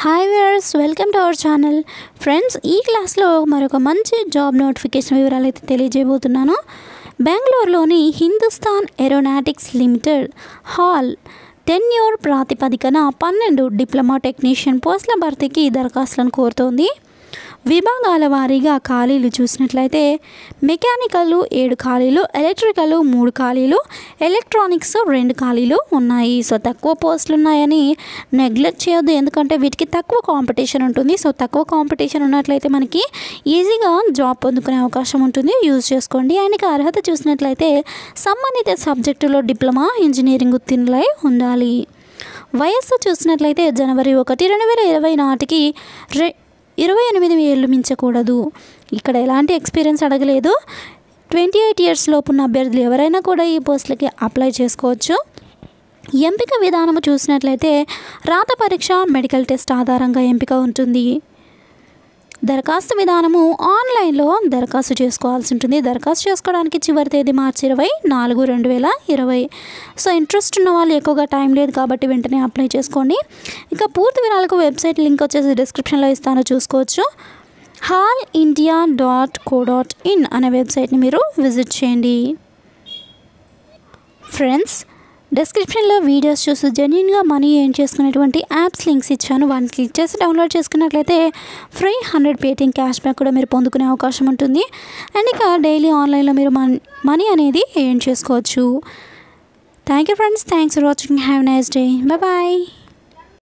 hi viewers welcome to our channel friends ఈ క్లాస్లో మరొక మంచి జాబ్ నోటిఫికేషన్ వివరాలు అయితే తెలియజేయబోతున్నాను బెంగళూరులోని Hindustan aeronautics limited HAL tenure ప్రాతిపదికన పన్నెండు డిప్లొమా టెక్నీషియన్ పోస్టుల భర్తీకి దరఖాస్తులను కోరుతోంది విభాగాల వారీగా ఖాళీలు చూసినట్లయితే మెకానికల్ ఏడు ఖాళీలు ఎలక్ట్రికల్ మూడు ఖాళీలు ఎలక్ట్రానిక్స్ రెండు ఖాళీలు ఉన్నాయి సో తక్కువ పోస్టులు ఉన్నాయని నెగ్లెక్ట్ చేయొద్దు ఎందుకంటే వీటికి తక్కువ కాంపిటీషన్ ఉంటుంది సో తక్కువ కాంపిటీషన్ ఉన్నట్లయితే మనకి ఈజీగా జాబ్ పొందుకునే అవకాశం ఉంటుంది యూజ్ చేసుకోండి ఆయనకి అర్హత చూసినట్లయితే సంబంధిత సబ్జెక్టులో డిప్లొమా ఇంజనీరింగ్ ఉత్తీర్ణులై ఉండాలి వయస్సు చూసినట్లయితే జనవరి ఒకటి రెండు వేల ఇరవై నాటికి రె ఇరవై ఎనిమిది ఏళ్ళు మించకూడదు ఇక్కడ ఎలాంటి ఎక్స్పీరియన్స్ అడగలేదు ట్వంటీ ఎయిట్ ఇయర్స్ లోపు ఉన్న అభ్యర్థులు ఎవరైనా కూడా ఈ పోస్టులకి అప్లై చేసుకోవచ్చు ఎంపిక విధానము చూసినట్లయితే రాత పరీక్ష మెడికల్ టెస్ట్ ఆధారంగా ఎంపిక ఉంటుంది దరఖాస్తు విధానము ఆన్లైన్లో దరఖాస్తు చేసుకోవాల్సి ఉంటుంది దరఖాస్తు చేసుకోవడానికి చివరి తేదీ మార్చి ఇరవై నాలుగు రెండు వేల ఇరవై సో ఇంట్రెస్ట్ ఉన్న వాళ్ళు ఎక్కువగా టైం లేదు కాబట్టి వెంటనే అప్లై చేసుకోండి ఇక పూర్తి వివరాలకు వెబ్సైట్ లింక్ వచ్చేసి డిస్క్రిప్షన్లో ఇస్తాను చూసుకోవచ్చు HAL India dot co dot in అనే వెబ్సైట్ని మీరు విజిట్ చేయండి ఫ్రెండ్స్ డిస్క్రిప్షన్లో వీడియోస్ చూసి జెన్యున్గా మనీ ఏం చేసుకునేటువంటి యాప్స్ లింక్స్ ఇచ్చాను వాటిని క్లిక్ చేసి డౌన్లోడ్ చేసుకున్నట్లయితే free hundred Paytm cash back కూడా మీరు పొందుకునే అవకాశం ఉంటుంది అండ్ ఇక డైలీ ఆన్లైన్లో మీరు మన్ మనీ అనేది ఏం చేసుకోవచ్చు thank you friends thanks for watching have nice day bye